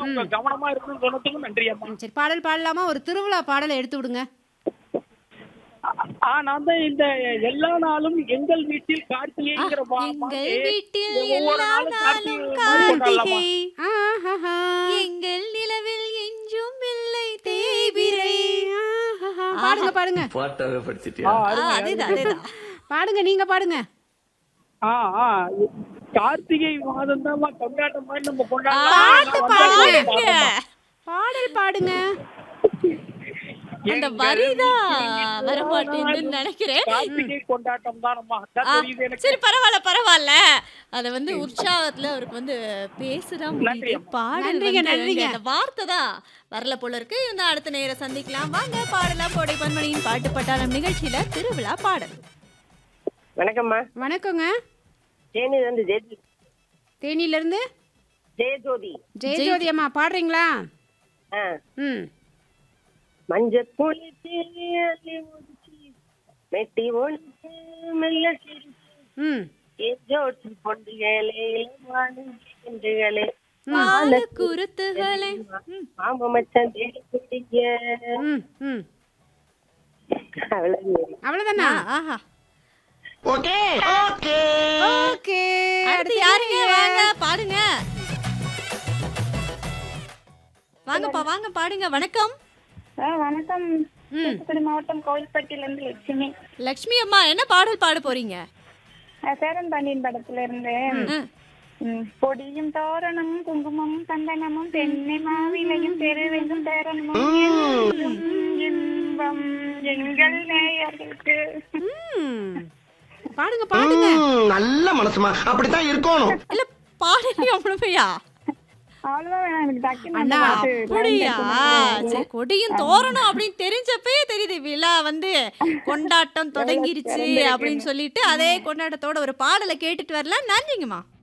உங்க கவனமா இருக்கணும்னு சொன்னதுக்கும் நன்றி அம்மா ம், சரி பாடல் பாடலாமா ஒரு திருவிழா பாடலை எடுத்து விடுங்க ஆ நான் தான் இந்த எல்லா நாளும் எங்கள் வீட்டில் கார்த்திகைங்கிற பா- எங்கள் பாட்டு வீட்டில் ஒவ்வொரு எல்லா நாளும் நாளும் கார்த்திகை மாதிரி கொண்டாடலாமா? கார்த்திகை ஆஹாஹா. எங்கள் நிலவில் எஞ்சும் இல்லை தேய்பிரை ஆஹாஹா. பாடுங்க பாடுங்க பாட்டாவே படிச்சிட்டியா ஆ, ஆ, அருமை, அதேதான் அதேதான் பாடுங்க நீங்க பாடுங்க ஆ, ஆ. கார்த்திகை மாதம் தான் கொண்டாட்டம் மாதிரி நம்ம பாட்டு கொண்டாடலாம் பாடுங்க. வந்தாச்சு. பாடல் பாடுங்க அந்த எங்கள் வரிதான் வீட்டில் வரமாட்டேங்குதுன்னு நினைக்கிறேன் கார்த்திகை கொண்டாட்டம் தானம்மா அதான் ஆ, தெரியுது எனக்கு சரி பரவாயில்ல பரவாயில்ல அத வந்து உற்சாகத்துல அவருக்கு வந்து பேசுதான் நன்றி முடியுது அம்மா. பாடல் நன்றிங்க, வந்து நன்றிங்க. அந்த வார்த்தை தான் வரல போல இருக்கு இந்த அடுத்த நேரம் சந்திக்கலாம் வாங்க பாடலாம் கோடை பன்மணியின் பாட்டு பட்டாளம் நிகழ்ச்சியில திருவிழா பாடல் வணக்கம்மா வணக்கங்க தேனி வந்து ஜெயஜி தேனியில இருந்து ஜெயஜோதி ஜெயஜோதி அம்மா பாடுறீங்களா ஆ ம் மஞ்சள் குளித்து அள்ளி முடிச்சு மெட்டி ஒழிச்சு மெல்ல சிரிச்சு ம் எஜோட்டி பொண்டுகளே இளமானுகளே பால குருத்துகளே ம். மாம மச்சான் தேடி குடிங்க ம் ம் அவ்வளவு அவ்வளவுதானா ஆ, ஆஹா ஓகே ஓகே ஓகே அடுத்து யாருங்க வாங்க பாடுங்க வாங்கப்பா வாங்க பாடுங்க வணக்கம் ஆ, வணக்கம் தூத்துக்குடி மாவட்டம் கோவில்பட்டியிலிருந்து லட்சுமி லக்ஷ்மி அம்மா என்ன பாடல் பாட போறீங்க ஆ, சேரன் பாண்டியன் படத்துல இருந்து ம். ம், பொடியும் தோரணமும் குங்குமமும் சந்தனமும் தென்னை மாவிலையும் பெருவெங்கும் பேரனமும் எங்கும் இன்பம் எங்கள் நேயர்களுக்கு ம் பாடுங்க பாடுங்க நல்ல மனசுமா அப்படித்தான் இருக்கணும் இல்ல பாடலையா முழுமையா அவ்வளவுதான் வேணாம் எனக்கு டக்குன்னு அந்த அண்ணா, பாட்டு அப்படியா சரி கொடியும் தோரணும் அப்படின்னு தெரிஞ்சப்பே தெரியுது விழா வந்து கொண்டாட்டம் தொடங்கிருச்சு அப்படின்னு சொல்லிட்டு அதே கொண்டாட்டத்தோட ஒரு பாடலை கேட்டுட்டு வரலாம் நன்றிங்கம்மா